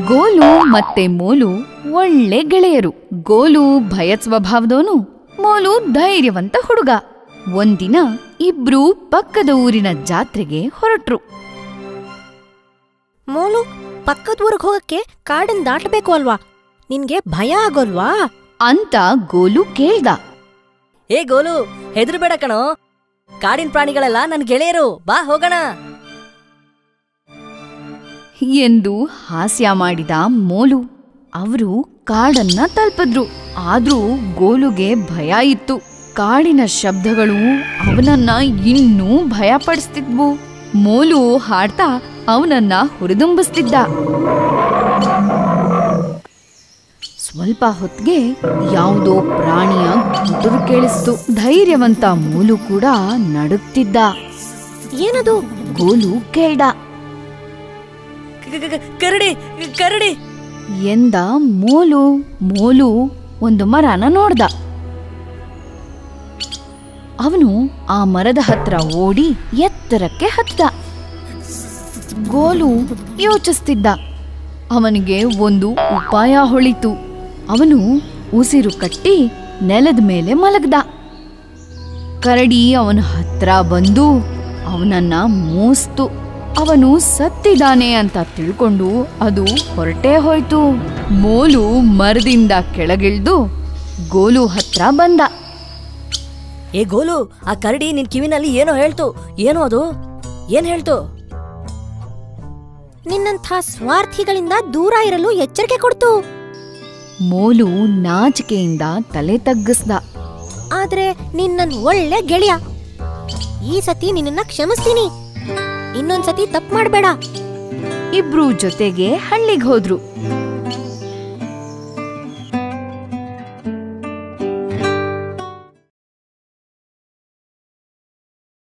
goal ಮತ್ತೆ ಮೋಲು ಒಳ್ಳೆ ಗೆಳೆಯರು ಗೋಲು ಭಯದ್ ಸ್ವಭಾವದವನು ಮೋಲು ಧೈರ್ಯವಂತ ಹುಡುಗ ಒಂದಿನ ಇಬ್ರೂ ಪಕ್ಕದ ಊರಿನ ಜಾತ್ರೆಗೆ ಹೊರಟ್ರು ಮೋಲು ಪಕ್ಕದ ಊರಿಗೆ ಹೋಗಕ್ಕೆ ಕಾಡನ್ ದಾಟಬೇಕು ಅಲ್ವಾ ನಿನ್ಗೆ ಭಯ ಆಗೋಲ್ವಾ ಅಂತ ಗೋಲು ಕೇಳ್ದ ಏ ಗೋಲು ಹೆದರ್ಬೇಡ ಕಣೋ ಕಾಡಿನ ಪ್ರಾಣಿಗಳೆಲ್ಲ ನನ್ ಗೆಳೆಯರು ಬಾ ಹೋಗೋಣ ಎಂದು ಹಾಸ್ಯ ಮಾಡಿದ ಮೋಲು ಅವರು ಕಾಡನ್ನ ತಲುಪಿದ್ರು ಆದ್ರೂ ಗೋಲುಗೆ ಭಯ ಇತ್ತು ಕಾಡಿನ ಶಬ್ದಗಳು ಅವನನ್ನ ಇನ್ನೂ ಭಯಪಡಿಸ್ತಿದ್ವು ಮೋಲು ಹಾಡ್ತಾ ಅವನನ್ನ ಹುರಿದುಂಬಿಸ್ತಿದ್ದ ಸ್ವಲ್ಪ ಹೊತ್ತಿಗೆ ಯಾವುದೋ ಪ್ರಾಣಿಯ ಗುಡುರು ಕೇಳಿಸ್ತು ಧೈರ್ಯವಂತ ಮೋಲು ಕೂಡ ನಡುಗ್ತಿದ್ದ ಏನದು ಗೋಲು ಕೇಳ್ದ ಕ- ಕ- ಕ- ಕರಡಿ ಕರಡಿ ಎಂದ ಮೋಲು ಮೋಲು ಒಂದು ಮರನ ನೋಡ್ದ ಅವನು ಆ ಮರದ ಹತ್ರ ಓಡಿ ಎತ್ತರಕ್ಕೆ ಹತ್ತಿದ ಗೋಲು ಯೋಚಿಸ್ತಿದ್ದ ಅವನಿಗೆ ಒಂದು ಉಪಾಯ ಹೊಳಿತು ಅವನು ಉಸಿರು ಕಟ್ಟಿ ನೆಲದ ಮೇಲೆ ಮಲಗ್ದ ಕರಡಿ ಅವನ ಹತ್ರ ಬಂದು ಅವನನ್ನ ಮೂಸ್ತು ಅವನು ಸತ್ತಿದ್ದಾನೆ ಅಂತ ತಿಳ್ಕೊಂಡು ಅದು ಹೊರಟೇ ಹೋಯ್ತು ಮೋಲು ಮರದಿಂದ ಕೆಳಗಿಳ್ದು ಗೋಲು ಹತ್ರ ಬಂದ ಏ ಗೋಲು ಆ ಕರಡಿ ನಿನ್ ಕಿವಿನಲ್ಲಿ ಏನೋ ಹೇಳ್ತು ಏನೋ ಅದು ಏನ್ ಹೇಳ್ತು ನಿನ್ನಂಥ ಸ್ವಾರ್ಥಿಗಳಿಂದ ದೂರ ಇರಲು ಎಚ್ಚರಿಕೆ ಕೊಡ್ತು ಮೋಲು ನಾಚಿಕೆಯಿಂದ ತಲೆ ತಗ್ಗಿಸ್ದ ಆದ್ರೆ ನಿನ್ನನ್ ಒಳ್ಳೆ ಗೆಳೆಯ ಈ ಸತಿ ನಿನ್ನನ್ನ ಕ್ಷಮಿಸ್ತೀನಿ ಇನ್ನೊಂದ್ಸತಿ ತಪ್ಪು ಮಾಡ್ಬೇಡ ಇಬ್ರು ಜೊತೆಗೆ ಹಳ್ಳಿಗ್ ಹೋದ್ರು